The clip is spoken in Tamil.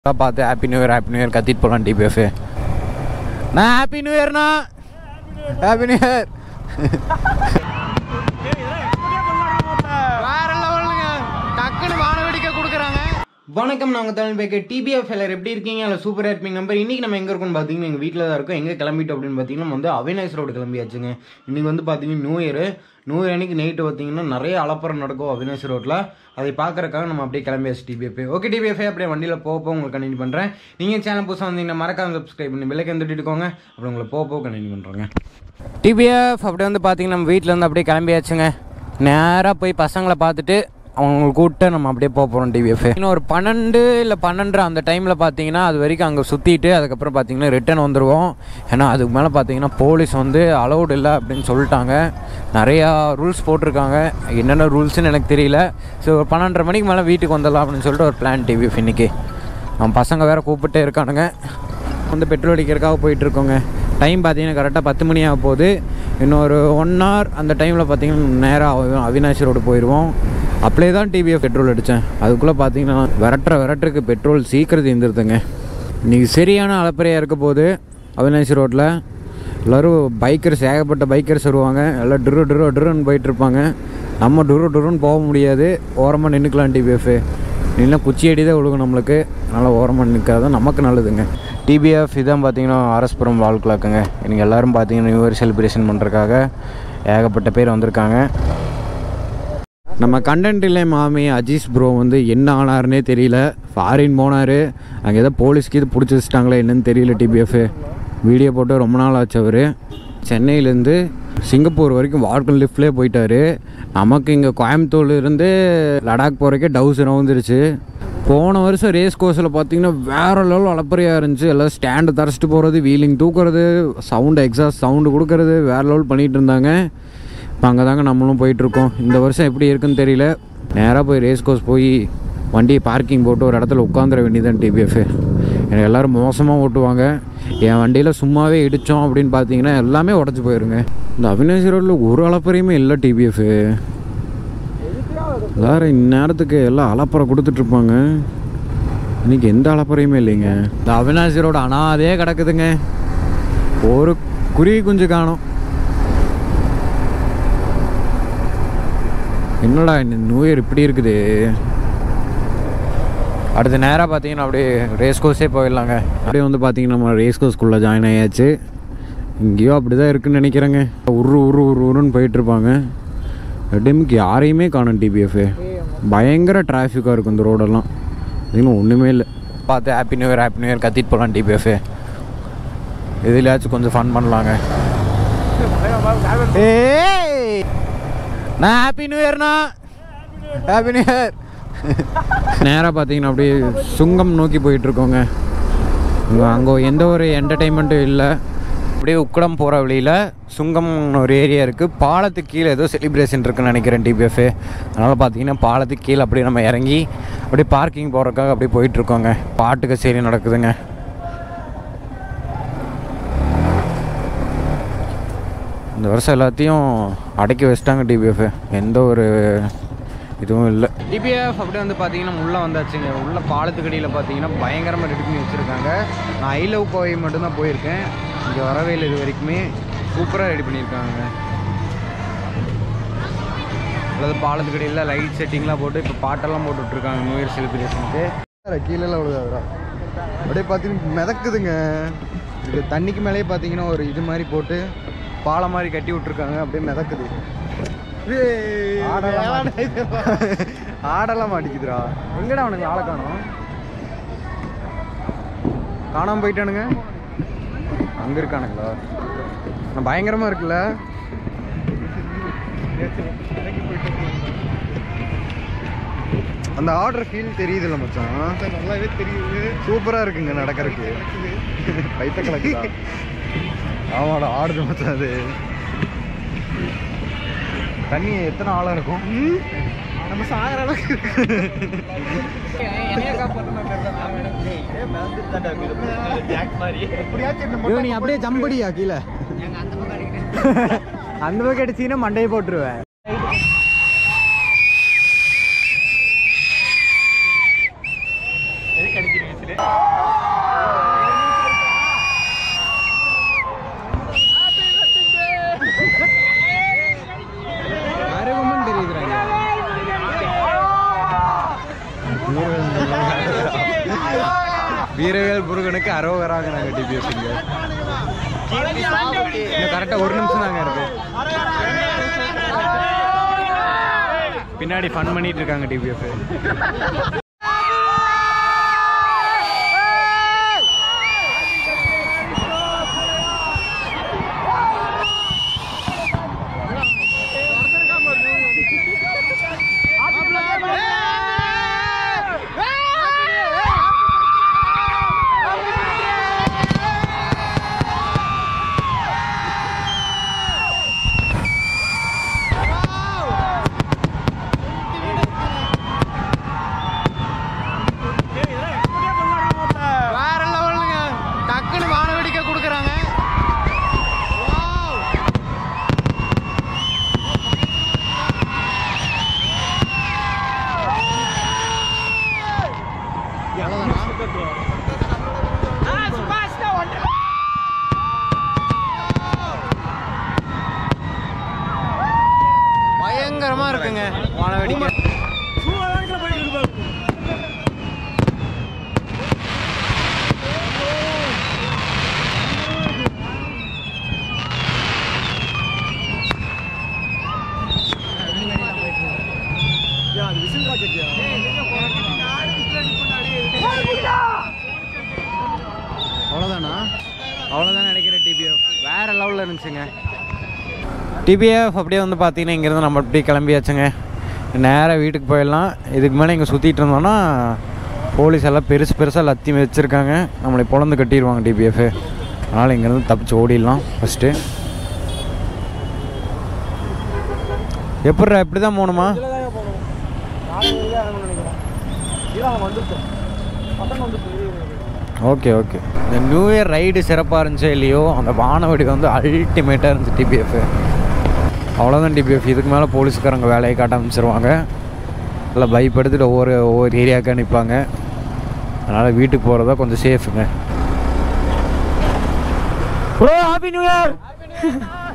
பார்த்து happy new year happy new year கத்திட்டு போகலாம் டிபிஎஃப் நான் ஹாப்பி நியூ இயர்ண்ணா ஹாப்பி நியூ இயர் வேற லெவலுங்க டக்குன்னு வான வெடிக்க கொடுக்குறாங்க வணக்கம் நாங்கள் தமிழ் பேக்கர் டிபிஎஃப் எல்லாரும் எப்படி இருக்கீங்க அதில் சூப்பராக இருப்பீங்க நம்பர் இன்றைக்கி நம்ம எங்கே இருக்கோம்னு பார்த்தீங்கன்னா எங்கள் வீட்டில் தான் இருக்கோம் எங்கே கிளம்பிட்டோம் அப்படின்னு பார்த்தீங்கன்னா நம்ம வந்து அவினாஷ் ரோடு கிளம்பியாச்சுங்க இன்றைக்கி வந்து பார்த்தீங்கன்னா நியூ இயர் நியூ இயர் அன்னைக்கு நைட்டு பார்த்தீங்கன்னா நிறைய அலப்பறம் நடக்கும் அவினாஷ் ரோட்டில் அதை பார்க்கறக்காக நம்ம அப்படியே கிளம்பியாச்சு டிபிஎஃப் ஓகே டிபிஎஃப் அப்படியே வண்டியில் போக போக உங்களுக்கு கண்டினியூ பண்ணுறேன் நீங்கள் சேனல் புதுசாக வந்தீங்கன்னா மறக்காம சப்ஸ்கிரைப் பண்ணி விலைக்கு தட்டிட்டுக்கோங்க அப்புறம் உங்களை போக போக கண்டினியூ பண்ணுறேங்க டிபிஎஃப் அப்படியே வந்து பார்த்தீங்கன்னா நம்ம வீட்டில் இருந்து அப்படியே கிளம்பியாச்சுங்க நேராக போய் பசங்களை பார்த்துட்டு அவங்க கூப்பிட்டு நம்ம அப்படியே போக போகிறோம் டிவிஎஃப் இன்னும் ஒரு பன்னெண்டு இல்லை பன்னெண்டு அந்த டைமில் பார்த்தீங்கன்னா அது வரைக்கும் அங்கே சுற்றிட்டு அதுக்கப்புறம் பார்த்தீங்கன்னா ரிட்டர்ன் வந்துடுவோம் ஏன்னா அதுக்கு மேலே பார்த்தீங்கன்னா போலீஸ் வந்து அலௌடு இல்லை அப்படின்னு சொல்லிட்டாங்க நிறையா ரூல்ஸ் போட்டிருக்காங்க என்னென்ன ரூல்ஸ்னு எனக்கு தெரியல ஸோ ஒரு பன்னெண்டரை மணிக்கு மேலே வீட்டுக்கு வந்துடலாம் அப்படின்னு சொல்லிட்டு ஒரு பிளான் டிவிஎஃப் இன்னைக்கு நம்ம பசங்க வேறு கூப்பிட்டே இருக்கானுங்க வந்து பெட்ரோல் அடிக்கிறதுக்காக போயிட்டுருக்கோங்க டைம் பார்த்தீங்கன்னா கரெக்டாக பத்து மணி ஆக போகுது இன்னொரு ஒன் ஹவர் அந்த டைமில் பார்த்தீங்கன்னா நேராக அவினாஷ் ரோடு போயிடுவோம் அப்படியே தான் டிவிஎஃப் பெட்ரோல் அடித்தேன் அதுக்குள்ளே பார்த்தீங்கன்னா விரட்டுற விரட்டுறதுக்கு பெட்ரோல் சீக்கிரம் தீர்ந்துருதுங்க இன்றைக்கி சரியான அலப்பறையாக இருக்க போது அவினாஷ் ரோட்டில் எல்லோரும் பைக்கர்ஸ் ஏகப்பட்ட பைக்கர்ஸ் வருவாங்க எல்லாம் டுரு டுரு டுருன்னு போயிட்டுருப்பாங்க நம்ம டுரு டுருன்னு போக முடியாது ஓரமாக நின்றுக்கலாம் டிபிஎஃப் இல்லைன்னா குச்சி அடி தான் விழுகும் நம்மளுக்கு அதனால் ஓரமாக நிற்கிறது தான் நமக்கு நல்லதுங்க டிபிஎஃப் இதான் பார்த்தீங்கன்னா ஆர்எஸ்புரம் வால் கிளாக்குங்க எனக்கு எல்லோரும் பார்த்தீங்கன்னா நியூ இயர் செலிப்ரேஷன் பண்ணுறதுக்காக ஏகப்பட்ட பேர் வந்திருக்காங்க நம்ம கண்டென்ட் இல்லை மாமி அஜீஸ் ப்ரோ வந்து என்ன ஆனாருன்னே தெரியல ஃபாரின் போனார் அங்கே ஏதோ போலீஸ்க்கு இது பிடிச்சி வச்சிட்டாங்களே என்னன்னு தெரியல டிபிஎஃப் வீடியோ போட்டு ரொம்ப நாள் ஆச்சு அவர் சென்னையிலேருந்து சிங்கப்பூர் வரைக்கும் வால்கன் லிஃப்ட்லேயே போயிட்டாரு நமக்கு இங்கே கோயம்புத்தூர்ல இருந்து லடாக் போகிறக்கே டவுஸ் வந்துருச்சு போன வருஷம் ரேஸ் கோர்ஸில் பார்த்தீங்கன்னா வேறு லெவல் அளப்பறையாக இருந்துச்சு எல்லாம் ஸ்டாண்டு தரைச்சிட்டு போகிறது வீலிங் தூக்குறது சவுண்டு எக்ஸாஸ்ட் சவுண்டு கொடுக்கறது வேறு லெவல் பண்ணிகிட்டு இருந்தாங்க இப்போ அங்கே தாங்க நம்மளும் போயிட்டுருக்கோம் இந்த வருஷம் எப்படி இருக்குன்னு தெரியல நேராக போய் ரேஸ் கோர்ஸ் போய் வண்டியை பார்க்கிங் போட்டு ஒரு இடத்துல உட்காந்துட வேண்டியதான் டிபிஎஃப் எனக்கு எல்லோரும் மோசமாக ஓட்டுவாங்க என் வண்டியில் சும்மாவே இடித்தோம் அப்படின்னு பார்த்தீங்கன்னா எல்லாமே உடச்சி போயிருங்க இந்த அவினாசி ரோட்டில் ஒரு அளப்பறையுமே இல்லை டிபிஎஃப் எல்லாரும் இந்நேரத்துக்கு எல்லாம் அலப்பறை கொடுத்துட்ருப்பாங்க இன்னைக்கு எந்த அலப்பறையுமே இல்லைங்க இந்த அவினாசி ரோடு அனாதே கிடக்குதுங்க ஒரு குருவி குஞ்சு காணும் என்னடா இந்த நியூ இயர் இப்படி இருக்குது அடுத்த நேராக பார்த்தீங்கன்னா அப்படியே ரேஸ் கோர்ஸே போயிடலாங்க அப்படியே வந்து பார்த்தீங்கன்னா நம்ம ரேஸ் கோர்ஸ்குள்ளே ஜாயின் ஆயாச்சு இங்கேயோ அப்படி தான் இருக்குன்னு நினைக்கிறேங்க உரு உரு உரு உருன்னு போயிட்டுருப்பாங்க டைமுக்கு யாரையுமே காணும் டிபிஎஃப் பயங்கர டிராஃபிக்காக இருக்கும் இந்த ரோடெல்லாம் இன்னும் ஒன்றுமே இல்லை பார்த்து happy new year happy new year கத்திட்டு போகலாம் டிபிஎஃப் இதுலையாச்சும் கொஞ்சம் ஃபன் பண்ணலாங்க ஏய் நான் ஹாப்பி நியூ இயர்ண்ணா ஹாப்பி நியூ இயர் நேராக பார்த்தீங்கன்னா அப்படியே சுங்கம் நோக்கி போயிட்டுருக்கோங்க அங்கே எந்த ஒரு என்டர்டெயின்மெண்ட்டும் இல்லை அப்படியே உக்கடம் போகிற வழியில் சுங்கம் ஒரு ஏரியா இருக்குது பாலத்துக்கு கீழே ஏதோ செலிப்ரேஷன் இருக்குன்னு நினைக்கிறேன் டிபிஎஃப் அதனால் பார்த்தீங்கன்னா பாலத்துக்கு கீழே அப்படியே நம்ம இறங்கி அப்படியே பார்க்கிங் போகிறதுக்காக அப்படியே போயிட்டுருக்கோங்க பாட்டு கச்சேரி நடக்குதுங்க இந்த வருஷம் எல்லாத்தையும் அடக்கி வச்சிட்டாங்க டிபிஎஃப் எந்த ஒரு இதுவும் இல்லை டிபிஎஃப் அப்படியே வந்து பார்த்தீங்கன்னா உள்ளே வந்தாச்சுங்க உள்ள பாலத்துக்கடியில் பார்த்தீங்கன்னா பயங்கரமாக ரெடி பண்ணி வச்சுருக்காங்க நான் ஐ லவ் கோவை மட்டும்தான் போயிருக்கேன் இங்கே வரவே இல்லை இது வரைக்குமே சூப்பராக ரெடி பண்ணியிருக்காங்க அதாவது பாலத்துக்கடியில் லைட் செட்டிங்லாம் போட்டு இப்போ பாட்டெல்லாம் போட்டுட்ருக்காங்க நியூ இயர் செலிப்ரேஷனுக்கு கீழெல்லாம் விழுதாதுடா அப்படியே பார்த்தீங்கன்னா மிதக்குதுங்க இது தண்ணிக்கு மேலேயே பார்த்தீங்கன்னா ஒரு இது மாதிரி போட்டு பாலம் மாதிரி கட்டி விட்ருக்காங்க அப்படியே மிதக்குது ஆடலாம் ஆடலாம் மாட்டிக்குதுடா எங்கடா அவனுக்கு ஆளை காணோம் காணாம போயிட்டானுங்க அங்க இருக்கானுங்களா நான் பயங்கரமா இருக்குல்ல அந்த ஆர்டர் ஃபீல் தெரியுதுல்ல மச்சான் நல்லாவே தெரியுது சூப்பராக இருக்குங்க நடக்கிறதுக்கு வயிற்ற கலக்குதா ஆமாடா ஆடுது மச்சான் அது தண்ணி எத்தனை ஆழம் இருக்கும் நம்ம சாகிற அளவுக்கு நீ அப்படியே ஜம்படியா கீழே அந்த பக்கம் அடிச்சீங்கன்னா மண்டையை போட்டுருவேன் வீரவேல் முருகனுக்கு அரோகராங்க நாங்கள் டிபிஎஃப் இங்க இன்னும் கரெக்டாக ஒரு நிமிஷம் தாங்க இருக்கு பின்னாடி ஃபன் பண்ணிட்டு இருக்காங்க டிபிஎஃப் வேற லெவலுங்க டக்குன்னு வான வெடிக்க கொடுக்குறாங்க பயங்கரமா இருக்குங்க வான வெடிக்க அவ்வளோதானா அவ்வளோதான் நினைக்கிறேன் டிபிஎஃப் வேற லெவலில் இருந்துச்சுங்க டிபிஎஃப் அப்படியே வந்து பார்த்தீங்கன்னா இங்கேருந்து நம்ம அப்படியே கிளம்பியாச்சுங்க நேராக வீட்டுக்கு போயிடலாம் இதுக்கு மேலே இங்கே சுற்றிட்டு இருந்தோம்னா போலீஸ் எல்லாம் பெருசு பெருசாக லத்தி வச்சுருக்காங்க நம்மளை பொழந்து கட்டிடுவாங்க டிபிஎஃப் அதனால் இங்கேருந்து தப்பிச்சு ஓடிடலாம் ஃபஸ்ட்டு எப்பட்றா இப்படி தான் போகணுமா ஓகே ஓகே இந்த நியூ இயர் ரைடு சிறப்பாக இருந்துச்சோ இல்லையோ அந்த வானவெடி வந்து அல்டிமேட்டாக இருந்துச்சு டிபிஎஃப் அவ்வளோதான் டிபிஎஃப் இதுக்கு மேலே போலீஸ்காரங்க வேலையை காட்ட ஆரம்பிச்சிருவாங்க இல்லை பைப் எடுத்துகிட்டு ஒவ்வொரு ஒவ்வொரு ஏரியாவுக்கு நிற்பாங்க அதனால் வீட்டுக்கு போகிறதா கொஞ்சம் சேஃபுங்க ப்ரோ ஹாப்பி நியூ இயர்